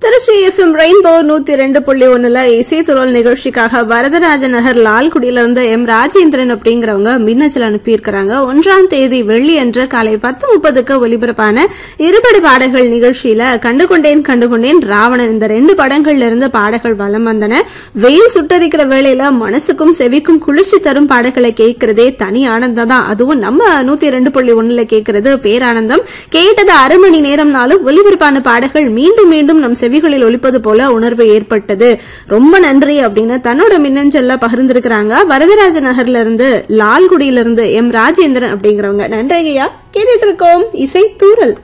Trichy FM rainbow நூத்தி ரெண்டு புள்ளி ஒண்ணுல இசை துறல் நிகழ்ச்சிக்காக வரதராஜ நகர் லால்குடியில இருந்து எம் ராஜேந்திரன் அப்படிங்கிறவங்க மின்னஞ்சல் அனுப்பியிருக்கிறாங்க ஒன்றாம் தேதி வெள்ளி அன்று காலை பத்து முப்பதுக்கு ஒலிபரப்பான இருபடி பாடல்கள் நிகழ்ச்சியில கண்டுகொண்டேன் கண்டுகொண்டேன் ராவணன் இந்த ரெண்டு படங்கள்ல இருந்து பாடல்கள் வலம் வந்தன வெயில் சுட்டரிக்கிற வேளையில மனசுக்கும் செவிக்கும் குளிர்ச்சி தரும் பாடல்களை கேட்கிறதே தனி ஆனந்தம் தான் அதுவும் நம்ம நூத்தி ரெண்டு புள்ளி ஒண்ணுல கேட்கறது பேரானந்தம் கேட்டது அரை மணி நேரம்னாலும் ஒலிபரப்பான பாடல்கள் மீண்டும் மீண்டும் நம் செவிகளில் ஒலிப்பது போல உணர்வு ஏற்பட்டது ரொம்ப நன்றி அப்படின்னு தன்னோட மின்னஞ்சல்ல பகிர்ந்திருக்கிறாங்க வரதராஜ நகர்ல இருந்து லால்குடியில இருந்து எம் ராஜேந்திரன் அப்படிங்கிறவங்க நன்றிங்கய்யா கேட்டுட்டு இருக்கோம் இசை தூரல்